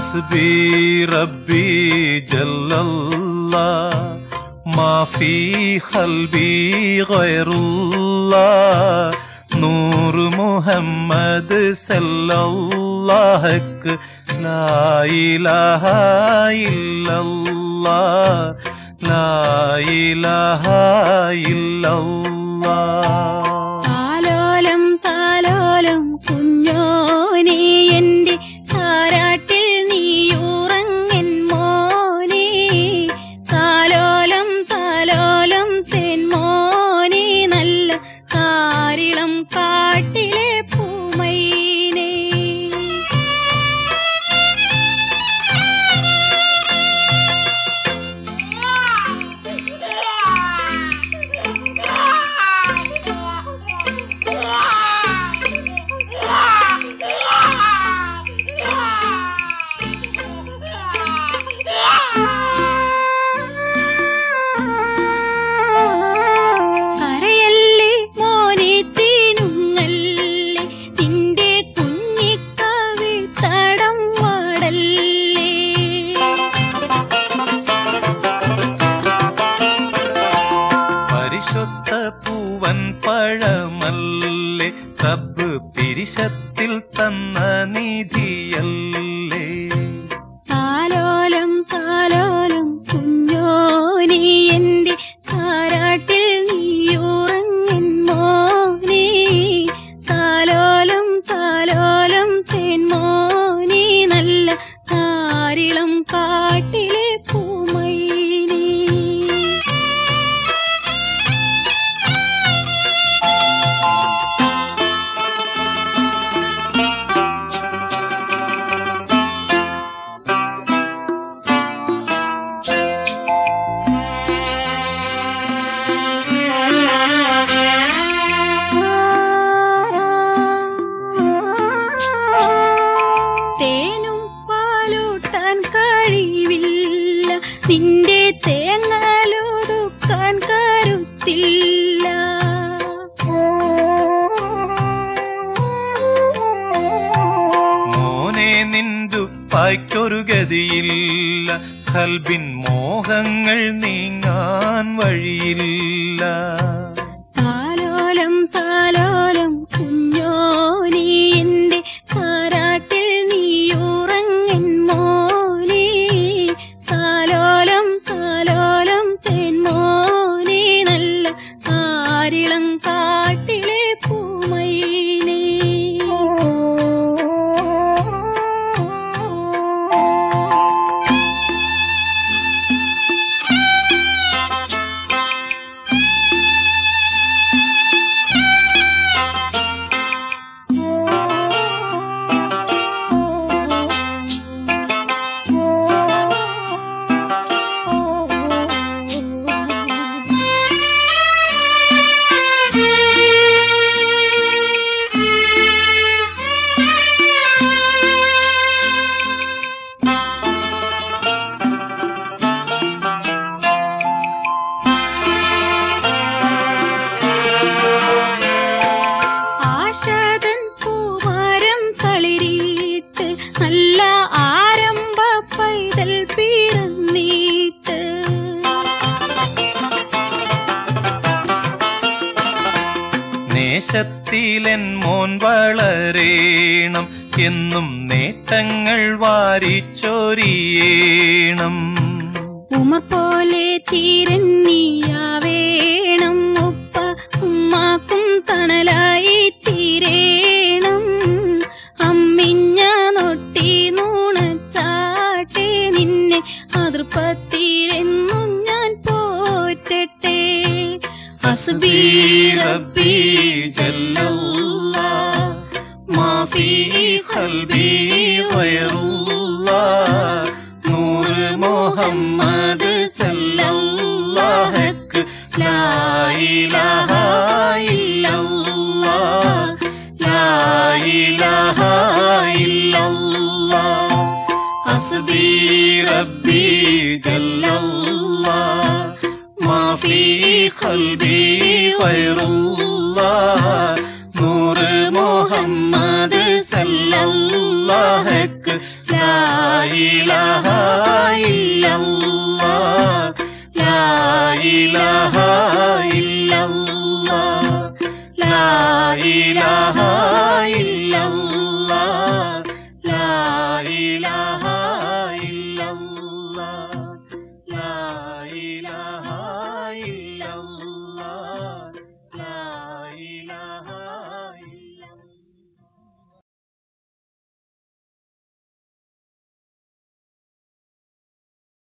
حسبي ربي جل الله ما في قلبي غير الله نور محمد صلى الله لا إله إلا الله لا إله إلا الله താലോലം താലോലം കുഞ്ഞോനെ എന്റെ താരാട്ടിൽ നീയുറങ്ങൻ മോനെ താലോലം താലോലം തെന്മോനെ നല്ല കാരിളം കാട്ടിലെ പൂമൈനെ കരയല്ലേ മോനെ ചീനുങ്ങല്ലേ നിന്റെ കുഞ്ഞിക്കവിൾ തടം വാടല്ലേ പരിശുദ്ധ പൂവൻ പഴമല്ലേ റബ്ബ് പിരിശത്തിൽ തന്ന നിധിയല്ലേ താലോലം താലോലം കുഞ്ഞോനെ എന്റെ താരാട്ടിൽ നീയുറങ്ങൻ മോനെ താലോലം താലോലം തേൻമോനെ നല്ല കാരിളം കാട്ടിലെ പൂമൈനേ തേനും പാലൂട്ടാൻ കഴിവില്ല നിന്റെ തേങ്ങലൊടുക്കാൻ കരുത്തില്ല മോനെ നിന്റുപ്പായ്ക്കൊരു ഗതിയില്ല കൽബിൻ മോഹങ്ങൾ നീങ്ങാൻ വഴിയില്ല താലോലം താലോലം കുഞ്ഞോനെ എന്റെ താരാട്ടിൽ നീയുറങ്ങൻ മോനെ താലോലം താലോലം തെന്മോനെ നല്ല കാരിളം കാട്ടിലെ പൂമൈനേ ആശാദൻ പൂവാരം തളിരിട്ട് നല്ല ആരംഭ പൈതൽ പിറന്നീട്ട് നേശത്തിലെൻ മോൻ വളരേണം എന്നും നേട്ടങ്ങൾ വാരിച്ചൊരിയേണം ഉമർ പോലെ തീരന്നിയാവേണം ഉപ്പ ഉമ്മാക്കും തണലായി തീരേണം അമ്മിഞ്ഞ നൊട്ടി നൂണച്ചാട്ടെ നിന്നെ അതിർപ്പത്തിരെന്നും ഞാൻ പോറ്റട്ടെ ഹസ്ബി റബ്ബി ജല്ലല്ലാഹ് ما في قلبي غير الله نور محمد صلى الله لا إله إلا الله لا إله إلا الله حسبي ربي جل الله ما في قلبي غير الله نور محمد صلى الله ലാ ഇലാഹ ഇല്ലല്ലാഹ് ലാ ഇലാഹ